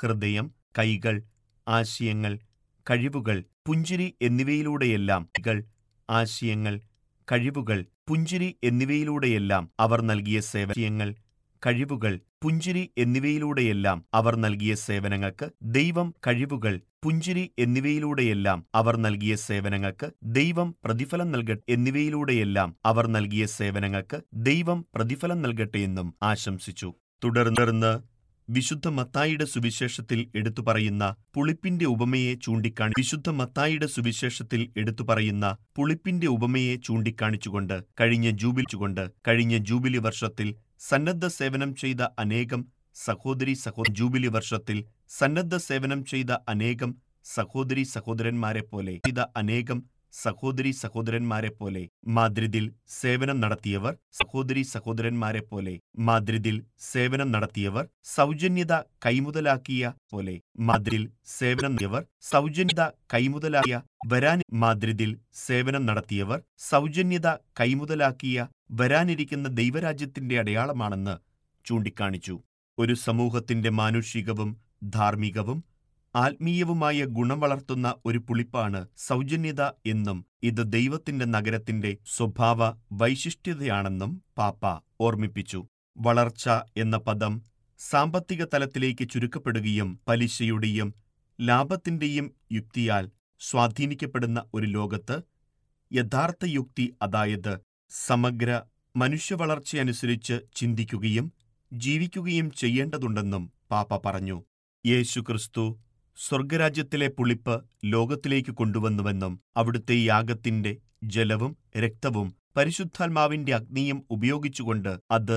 ഹൃദയം കൈകൾ ആശയങ്ങൾ കഴിവുകൾ പുഞ്ചിരി എന്നിവയിലൂടെയെല്ലാം കൾ ആശയങ്ങൾ കഴിവുകൾ പുഞ്ചിരി എന്നിവയിലൂടെയെല്ലാം അവർ നൽകിയ സേവനങ്ങൾ കഴിവുകൾ പുഞ്ചിരി എന്നിവയിലൂടെയെല്ലാം അവർ നൽകിയ സേവനങ്ങൾക്ക് ദൈവം കഴിവുകൾ പുഞ്ചിരി എന്നിവയിലൂടെയെല്ലാം അവർ നൽകിയ സേവനങ്ങൾക്ക് ദൈവം പ്രതിഫലം നൽകട്ടെ എന്നിവയിലൂടെയെല്ലാം അവർ നൽകിയ സേവനങ്ങൾക്ക് ദൈവം പ്രതിഫലം നൽകട്ടെ എന്നും ആശംസിച്ചു തുടർന്ന് വിശുദ്ധ മത്തായിയുടെ സുവിശേഷത്തിൽ എടുത്തു പറയുന്ന പുളിപ്പിന്റെ ഉപമയെ ചൂണ്ടിക്കാണി വിശുദ്ധ മത്തായിയുടെ സുവിശേഷത്തിൽ എടുത്തു പറയുന്ന പുളിപ്പിന്റെ ഉപമയെ ചൂണ്ടിക്കാണിച്ചുകൊണ്ട് കഴിഞ്ഞ ജൂബിലിച്ചുകൊണ്ട് കഴിഞ്ഞ ജൂബിലി വർഷത്തിൽ സന്നദ്ധ സേവനം ചെയ്ത അനേകം സഹോദരി സഹോ ജൂബിലി വർഷത്തിൽ സന്നദ്ധ സേവനം ചെയ്ത അനേകം സഹോദരി സഹോദരന്മാരെ പോലെ ചെയ്ത അനേകം സഹോദരി സഹോദരന്മാരെ പോലെ മാദ്രിദിൽ സേവനം നടത്തിയവർ സഹോദരി സഹോദരന്മാരെ പോലെ മാദ്രിദിൽ സേവനം നടത്തിയവർ സൗജന്യത കൈമുതലാക്കിയ പോലെ മാദ്രിദിൽ സേവനം നടത്തിയവർ സൗജന്യത കൈമുതലാക്കിയ വരാൻ മാദ്രിദിൽ സേവനം നടത്തിയവർ സൗജന്യത കൈമുതലാക്കിയ വരാനിരിക്കുന്ന ദൈവരാജ്യത്തിന്റെ അടയാളമാണെന്ന് ചൂണ്ടിക്കാണിച്ചു ഒരു സമൂഹത്തിന്റെ മാനുഷികവും ധാർമ്മികവും ആത്മീയവുമായ ഗുണം വളർത്തുന്ന ഒരു പുളിപ്പാണ് സൗജന്യത എന്നും ഇത് ദൈവത്തിന്റെ നഗരത്തിന്റെ സ്വഭാവ വൈശിഷ്ട്യതയാണെന്നും പാപ്പ ഓർമ്മിപ്പിച്ചു വളർച്ച എന്ന പദം സാമ്പത്തിക തലത്തിലേക്ക് ചുരുക്കപ്പെടുകയും പലിശയുടെയും ലാഭത്തിന്റെയും യുക്തിയാൽ സ്വാധീനിക്കപ്പെടുന്ന ഒരു ലോകത്ത് യഥാർത്ഥ യുക്തി അതായത് സമഗ്ര മനുഷ്യവളർച്ചയനുസരിച്ച് ചിന്തിക്കുകയും ജീവിക്കുകയും ചെയ്യേണ്ടതുണ്ടെന്നും പാപ്പ പറഞ്ഞു യേശുക്രിസ്തു സ്വർഗരാജ്യത്തിലെ പുളിപ്പ് ലോകത്തിലേക്ക് കൊണ്ടുവന്നുവെന്നും അവിടുത്തെ യാഗത്തിന്റെ ജലവും രക്തവും പരിശുദ്ധാത്മാവിന്റെ അഗ്നിയും ഉപയോഗിച്ചുകൊണ്ട് അത്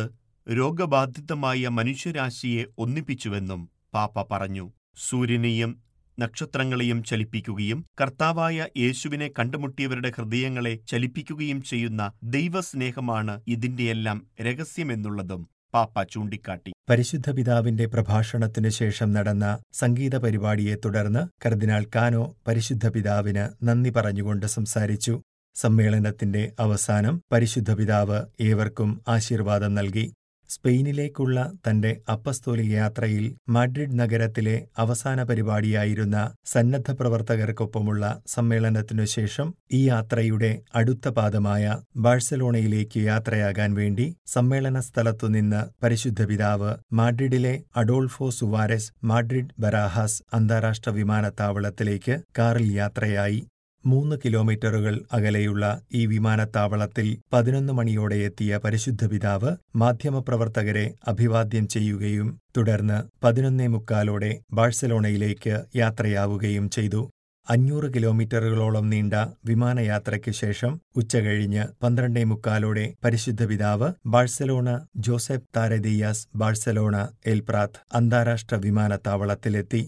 രോഗബാധിതമായ മനുഷ്യരാശിയെ ഒന്നിപ്പിച്ചുവെന്നും പാപ്പ പറഞ്ഞു സൂര്യനെയും നക്ഷത്രങ്ങളെയും ചലിപ്പിക്കുകയും കർത്താവായ യേശുവിനെ കണ്ടുമുട്ടിയവരുടെ ഹൃദയങ്ങളെ ചലിപ്പിക്കുകയും ചെയ്യുന്ന ദൈവസ്നേഹമാണ് ഇതിന്റെയെല്ലാം രഹസ്യമെന്നുള്ളതും പാപ്പ ചൂണ്ടിക്കാട്ടി പരിശുദ്ധ പിതാവിന്റെ പ്രഭാഷണത്തിനു ശേഷം നടന്ന സംഗീത പരിപാടിയെ തുടർന്ന് കർദിനാൾ കാനോ പരിശുദ്ധ പിതാവിന് നന്ദി പറഞ്ഞുകൊണ്ട് സംസാരിച്ചു സമ്മേളനത്തിന്റെ അവസാനം പരിശുദ്ധ പിതാവ് ഏവർക്കും ആശീർവാദം നൽകി സ്പെയിനിലേക്കുള്ള തന്റെ അപ്പസ്തോലിക യാത്രയിൽ മാഡ്രിഡ് നഗരത്തിലെ അവസാന പരിപാടിയായിരുന്ന സന്നദ്ധ പ്രവർത്തകർക്കൊപ്പമുള്ള സമ്മേളനത്തിനു ശേഷം ഈ യാത്രയുടെ അടുത്ത പാദമായ ബാഴ്സലോണയിലേക്ക് യാത്രയാകാൻ വേണ്ടി സമ്മേളന സ്ഥലത്തുനിന്ന് പരിശുദ്ധ പിതാവ് മാഡ്രിഡിലെ അഡോൾഫോ സുവാരസ് മാഡ്രിഡ് ബരാഹാസ് അന്താരാഷ്ട്ര വിമാനത്താവളത്തിലേക്ക് കാറിൽ യാത്രയായി മൂന്ന് കിലോമീറ്ററുകൾ അകലെയുള്ള ഈ വിമാനത്താവളത്തിൽ പതിനൊന്ന് മണിയോടെ എത്തിയ പരിശുദ്ധ പിതാവ് മാധ്യമപ്രവർത്തകരെ അഭിവാദ്യം ചെയ്യുകയും തുടർന്ന് പതിനൊന്നേ മുക്കാലോടെ ബാഴ്സലോണയിലേക്ക് യാത്രയാവുകയും ചെയ്തു അഞ്ഞൂറ് കിലോമീറ്ററുകളോളം നീണ്ട വിമാനയാത്രയ്ക്ക് ശേഷം ഉച്ചകഴിഞ്ഞ് പന്ത്രണ്ടേ മുക്കാലോടെ പരിശുദ്ധ പിതാവ് Barcelona Josep Tarradellas Barcelona El Prat അന്താരാഷ്ട്ര വിമാനത്താവളത്തിലെത്തി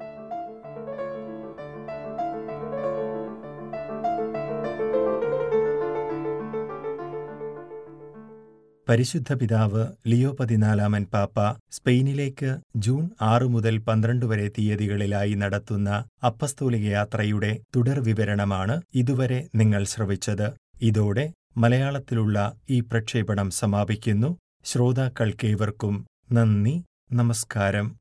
പരിശുദ്ധ പിതാവ് ലിയോ പതിനാലാമൻ പാപ്പ സ്പെയിനിലേക്ക് ജൂൺ ആറ് മുതൽ പന്ത്രണ്ട് വരെ തീയതികളിലായി നടത്തുന്ന അപ്പസ്തോലിക യാത്രയുടെ തുടർ വിവരണമാണ് ഇതുവരെ നിങ്ങൾ ശ്രവിച്ചത് ഇതോടെ മലയാളത്തിലുള്ള ഈ പ്രക്ഷേപണം സമാപിക്കുന്നു ശ്രോതാക്കൾക്കേവർക്കും നന്ദി നമസ്കാരം